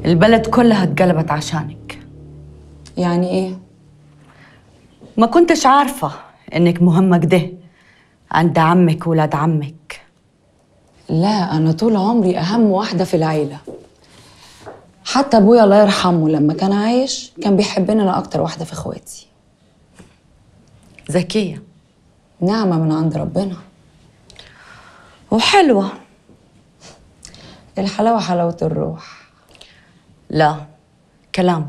البلد كلها اتقلبت عشانك يعني ايه ما كنتش عارفة إنك مهمة كده عند عمك وولاد عمك لا انا طول عمري اهم واحده في العيله حتى ابويا الله يرحمه لما كان عايش كان بيحبني انا اكتر واحده في اخواتي ذكية نعمه من عند ربنا وحلوة الحلاوه حلاوه الروح لا كلام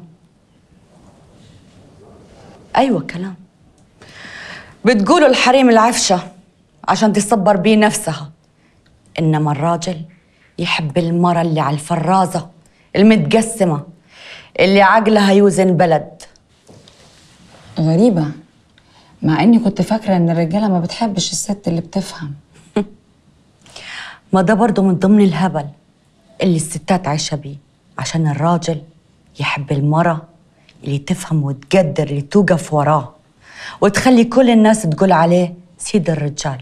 أيوة كلام بتقولوا الحريم العفشة عشان تصبر بيه نفسها إنما الراجل يحب المرة اللي على الفرازة المتقسمة اللي عقلها يوزن بلد غريبه مع اني كنت فاكره ان الرجاله ما بتحبش الست اللي بتفهم ما ده برضه من ضمن الهبل اللي الستات عايشة بيه عشان الراجل يحب المرة اللي تفهم وتقدر اللي توقف وراه وتخلي كل الناس تقول عليه سيد الرجال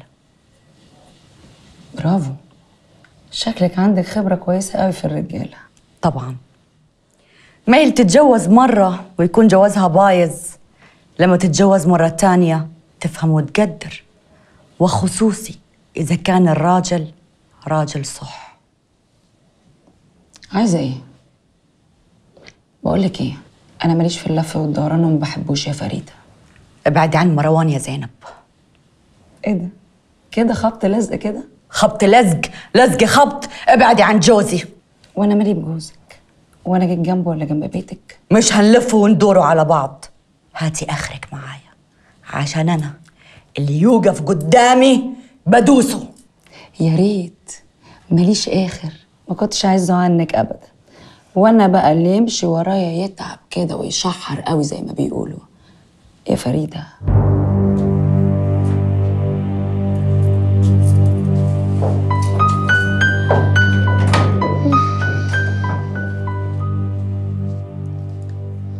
برافو شكلك عندك خبره كويسه قوي في الرجاله طبعا ما هي اللي تتجوز مرة ويكون جوازها بايظ لما تتجوز مرة تانية تفهم وتقدر وخصوصي إذا كان الراجل راجل صح عايزه ايه بقول لك ايه انا ماليش في اللف والدوران وما بحبوش يا فريده ابعدي عن مروان يا زينب ايه ده كده خبط لزق كده خبط لزق لزق خبط ابعدي عن جوزي وانا مالي بجوزك وانا جيت جنبه ولا جنب بيتك مش هنلف وندوروا على بعض هاتي اخرك معايا عشان انا اللي يوقف قدامي بدوسه يا ريت ماليش اخر ما كنتش عايزه عنك ابدا وانا بقى اللي يمشي ورايا يتعب كده ويشحر قوي زي ما بيقولوا يا فريده